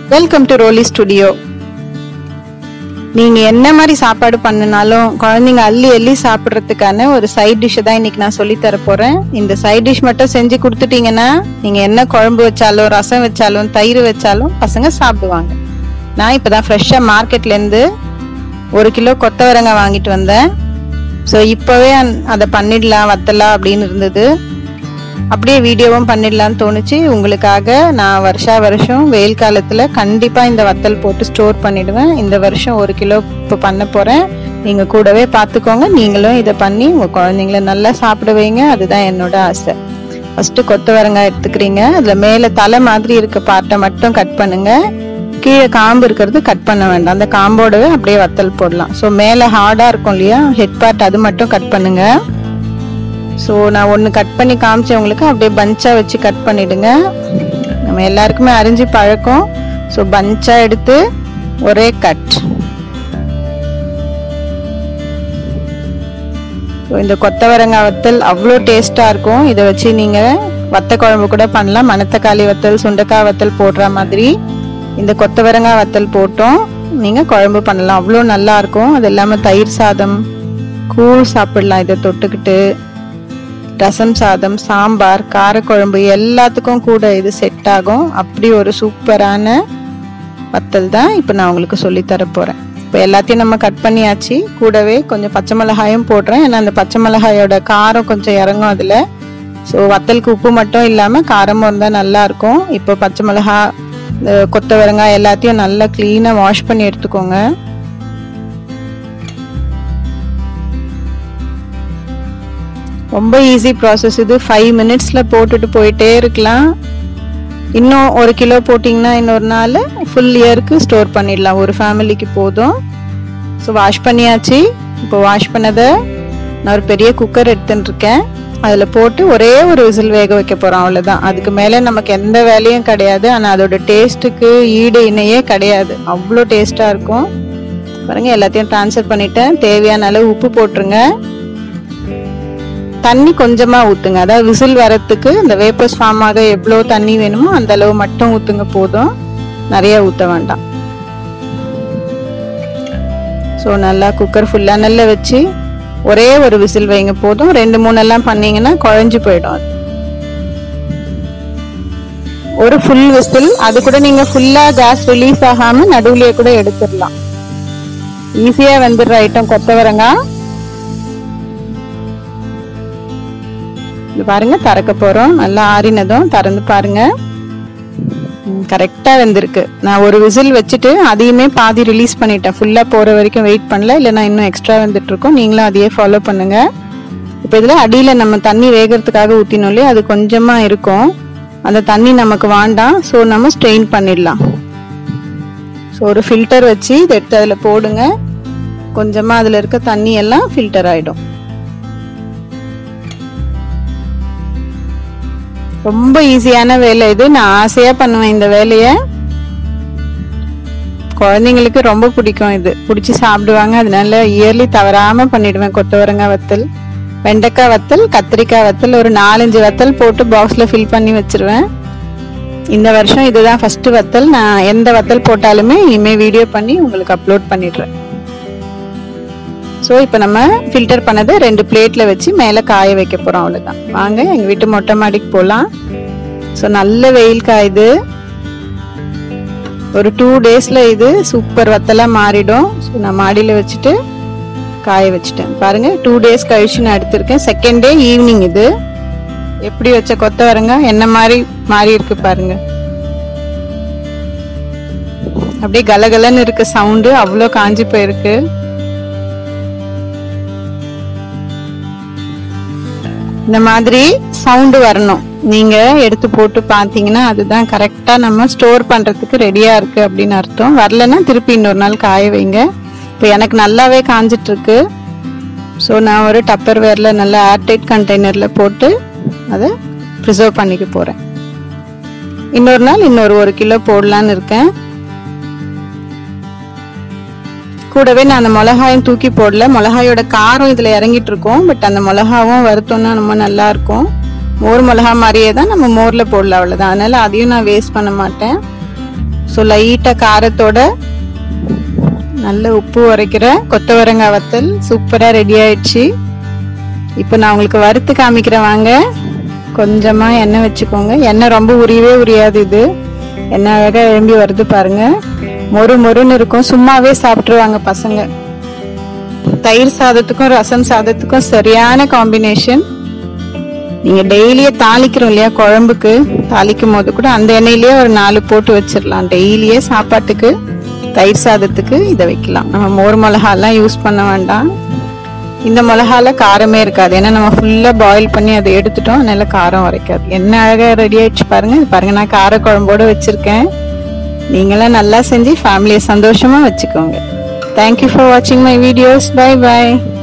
welcome to ரோலி studio நீங்க என்ன மாதிரி சாப்பாடு பண்ணினாலும் குழந்தைங்க அள்ளி அள்ளி சாப்பிட்றதுக்கான ஒரு சைட் டிஷ் தான் இன்னைக்கு நான் சொல்லி தர போறேன் இந்த சைட் டிஷ் மட்டும் செஞ்சு கொடுத்துட்டீங்கன்னா நீங்க என்ன குழம்பு வச்சாலும் ரசம் வச்சாலும் தயிர் வச்சாலும் பசங்க சாப்பிடுவாங்க நான் இப்பதான் ஃப்ரெஷ்ஷா மார்க்கெட்ல இருந்து ஒரு கிலோ கொத்தவரங்காய் வாங்கிட்டு வந்தேன் ஸோ இப்போவே அதை பண்ணிடலாம் வத்தலாம் அப்படின்னு இருந்தது அப்படியே வீடியோவும் பண்ணிடலாம்னு தோணுச்சு உங்களுக்காக நான் வருஷா வருஷம் வெயில் காலத்தில் கண்டிப்பாக இந்த வத்தல் போட்டு ஸ்டோர் பண்ணிடுவேன் இந்த வருஷம் ஒரு கிலோ இப்போ பண்ண போகிறேன் நீங்கள் கூடவே பார்த்துக்கோங்க நீங்களும் இதை பண்ணி உங்கள் குழந்தைங்கள நல்லா சாப்பிட வைங்க அதுதான் என்னோட ஆசை ஃபஸ்ட்டு கொத்தவரங்காய் எடுத்துக்கிறீங்க அதில் மேலே தலை மாதிரி இருக்க பார்ட்டை மட்டும் கட் பண்ணுங்க கீழே காம்பு இருக்கிறது கட் பண்ண வேண்டாம் அந்த காம்போடவே அப்படியே வத்தல் போடலாம் ஸோ மேலே ஹார்டாக இருக்கும் இல்லையா ஹெட் பார்ட் அது மட்டும் கட் பண்ணுங்க ஸோ நான் ஒன்று கட் பண்ணி காமிச்சவங்களுக்கு அப்படியே பஞ்சாக வச்சு கட் பண்ணிடுங்க நம்ம எல்லாருக்குமே அரிஞ்சு பழக்கம் ஸோ பஞ்சாக எடுத்து ஒரே கட் ஸோ இந்த கொத்தவரங்காய் வத்தல் அவ்வளோ டேஸ்ட்டாக இருக்கும் இதை வச்சு நீங்கள் வத்த குழம்பு கூட பண்ணலாம் மணத்தக்காளி வத்தல் சுண்டக்காய் வத்தல் போடுற மாதிரி இந்த கொத்தவரங்காய் வத்தல் போட்டோம் நீங்கள் குழம்பு பண்ணலாம் அவ்வளோ நல்லா இருக்கும் அது இல்லாமல் தயிர் சாதம் கூழ் சாப்பிடலாம் இதை தொட்டுக்கிட்டு ரசம் சாதம் சாம்பார் காரக்குழம்பு எல்லாத்துக்கும் கூட இது செட் ஆகும் அப்படி ஒரு சூப்பரான வத்தல் தான் இப்போ நான் உங்களுக்கு சொல்லி தர போகிறேன் இப்போ எல்லாத்தையும் நம்ம கட் பண்ணியாச்சு கூடவே கொஞ்சம் பச்சை மிளகாயும் போடுறேன் ஏன்னா அந்த பச்சை மிளகாயோட காரம் கொஞ்சம் இறங்கும் அதில் ஸோ வத்தலுக்கு உப்பு மட்டும் இல்லாமல் காரமும் இருந்தால் நல்லா இருக்கும் இப்போ பச்சை மிளகா கொத்தவரங்காய் எல்லாத்தையும் நல்லா க்ளீனாக வாஷ் பண்ணி எடுத்துக்கோங்க ரொம்ப ஈஸி ப்ராசஸ் இது ஃபைவ் மினிட்ஸில் போட்டுட்டு போயிட்டே இருக்கலாம் இன்னும் ஒரு கிலோ போட்டிங்கன்னா இன்னொரு நாள் ஃபுல் இயருக்கு ஸ்டோர் பண்ணிடலாம் ஒரு ஃபேமிலிக்கு போதும் ஸோ வாஷ் பண்ணியாச்சு இப்போ வாஷ் பண்ணதை நான் ஒரு பெரிய குக்கர் எடுத்துன்னு இருக்கேன் அதில் போட்டு ஒரே ஒரு விசில் வேக வைக்க போகிறோம் அவ்வளோதான் அதுக்கு மேலே நமக்கு எந்த வேலையும் கிடையாது ஆனால் அதோட டேஸ்ட்டுக்கு ஈடு இணையே கிடையாது அவ்வளோ டேஸ்ட்டாக இருக்கும் பாருங்கள் எல்லாத்தையும் ட்ரான்ஸ்ஃபர் பண்ணிட்டேன் தேவையான அளவு உப்பு போட்டுருங்க தண்ணி கொஞ்சமா ஊத்துங்க அதாவது விசில் வரத்துக்கு இந்த வேப்பர்ஸ் ஃபார்ம் ஆக எவ்வளோ தண்ணி வேணுமோ அந்த அளவு மட்டும் ஊத்துங்க போதும் நிறைய ஊத்த வேண்டாம் ஸோ நல்லா குக்கர் ஃபுல்லாக நல்லா வச்சு ஒரே ஒரு விசில் வைங்க போதும் ரெண்டு மூணு எல்லாம் பண்ணீங்கன்னா குழஞ்சு போயிடும் அது ஒரு ஃபுல் விசில் அது கூட நீங்க ஃபுல்லா கேஸ் ரிலீஸ் ஆகாம நடுவுலயே கூட எடுத்துடலாம் ஈஸியா வந்துடுற ஐட்டம் கொத்தவரங்காய் இது பாருங்க திறக்க போறோம் நல்லா ஆறினதும் திறந்து பாருங்க கரெக்டா வெந்திருக்கு நான் ஒரு விசில் வச்சுட்டு அதையுமே பாதி ரிலீஸ் பண்ணிட்டேன் ஃபுல்லா போற வரைக்கும் வெயிட் பண்ணல இல்லைன்னா இன்னும் எக்ஸ்ட்ரா வந்துட்டு இருக்கோம் நீங்களும் அதையே ஃபாலோ பண்ணுங்க இப்போ இதுல அடியில நம்ம தண்ணி வேகிறதுக்காக ஊத்தினோம் இல்லையா அது கொஞ்சமா இருக்கும் அந்த தண்ணி நமக்கு வேண்டாம் ஸோ நம்ம ஸ்ட்ரெயின் பண்ணிடலாம் ஸோ ஒரு ஃபில்டர் வச்சு இதை எடுத்து அதில் போடுங்க கொஞ்சமாக அதில் இருக்க தண்ணி எல்லாம் ஃபில்டர் ஆகிடும் ரொம்ப ஈஸியான வேலை இது நான் ஆசையா பண்ணுவேன் இந்த வேலையை குழந்தைங்களுக்கு ரொம்ப பிடிக்கும் இது பிடிச்சி சாப்பிடுவாங்க அதனால இயர்லி தவறாம பண்ணிடுவேன் கொத்தவரங்காய் வத்தல் வெண்டைக்காய் வத்தல் கத்திரிக்காய் வத்தல் ஒரு நாலஞ்சு வத்தல் போட்டு பாக்ஸ்ல ஃபில் பண்ணி வச்சிருவேன் இந்த வருஷம் இதுதான் ஃபர்ஸ்ட் வத்தல் நான் எந்த வத்தல் போட்டாலுமே இனிமே வீடியோ பண்ணி உங்களுக்கு அப்லோட் பண்ணிடுறேன் ஸோ இப்போ நம்ம ஃபில்டர் பண்ணதை ரெண்டு பிளேட்டில் வச்சு மேலே காய வைக்க போகிறோம் அவ்வளோதான் வாங்க எங்கள் வீட்டு மொட்டை மாடிக்கு போகலாம் ஸோ நல்ல வெயில் காயுது ஒரு டூ டேஸில் இது சூப்பர் வத்தலாக மாறிடும் ஸோ நான் மாடியில் வச்சுட்டு காய வச்சுட்டேன் பாருங்க டூ டேஸ் கழிச்சு நான் எடுத்திருக்கேன் செகண்ட் டே ஈவினிங் இது எப்படி வச்ச கொத்தவரங்க என்ன மாதிரி மாறி இருக்கு பாருங்க அப்படியே கலகலன்னு இருக்கு சவுண்டு அவ்வளோ காஞ்சி போயிருக்கு இந்த மாதிரி சவுண்டு வரணும் நீங்க எடுத்து போட்டு பார்த்தீங்கன்னா அதுதான் கரெக்டா நம்ம ஸ்டோர் பண்றதுக்கு ரெடியா இருக்கு அப்படின்னு அர்த்தம் வரலன்னா திருப்பி இன்னொரு நாள் காய வைங்க இப்போ எனக்கு நல்லாவே காஞ்சிட்டு இருக்கு ஸோ நான் ஒரு டப்பர் வேர்ல நல்லா ஏர்டைட் கண்டெய்னர்ல போட்டு அதை ப்ரிசர்வ் பண்ணிக்க போறேன் இன்னொரு நாள் இன்னொரு ஒரு கிலோ போடலான்னு இருக்கேன் கூடவே நான் அந்த மிளகாயும் தூக்கி போடல மிளகாயோட காரம் இதுல இறங்கிட்டு இருக்கும் பட் அந்த மிளகாவும் வறுத்தோம்னா ரொம்ப நல்லா இருக்கும் மோர் மிளகா மாதிரியே தான் நம்ம மோர்ல போடல அவ்வளவுதான் அதனால அதையும் நான் வேஸ்ட் பண்ண மாட்டேன் ஸோ லைட்டாக காரத்தோட நல்ல உப்பு உரைக்கிற கொத்தவரங்காய் வத்தல் சூப்பராக ரெடி ஆயிடுச்சு இப்போ நான் உங்களுக்கு வறுத்து காமிக்கிறேன் வாங்க கொஞ்சமாக எண்ணெய் வச்சுக்கோங்க எண்ணெய் ரொம்ப உரியவே உரியாது இது எண்ணெய் அழகாக எழும்பி வருது பாருங்க மொறு மொறுன்னு இருக்கும் சும்மாவே சாப்பிட்ருவாங்க பசங்க தயிர் சாதத்துக்கும் ரசம் சாதத்துக்கும் சரியான காம்பினேஷன் நீங்க டெய்லியே தாளிக்கிறோம் இல்லையா குழம்புக்கு தாளிக்கும் போது கூட அந்த எண்ணெயிலேயே ஒரு நாலு போட்டு வச்சிடலாம் டெய்லியே சாப்பாட்டுக்கு தயிர் சாதத்துக்கு இதை வைக்கலாம் நம்ம மோர் மிளகாலாம் யூஸ் பண்ண வேண்டாம் இந்த மிளகால காரமே இருக்காது ஏன்னா நம்ம ஃபுல்லா பாயில் பண்ணி அதை எடுத்துட்டோம் அதனால காரம் வரைக்காது என்ன அழகா ரெடி ஆயிடுச்சு பாருங்க இது பாருங்க நான் கார குழம்போட வச்சிருக்கேன் நீங்களாம் நல்லா செஞ்சு ஃபேமிலியை சந்தோஷமா வச்சுக்கோங்க தேங்க்யூ ஃபார் வாட்சிங் மை வீடியோஸ் பை பை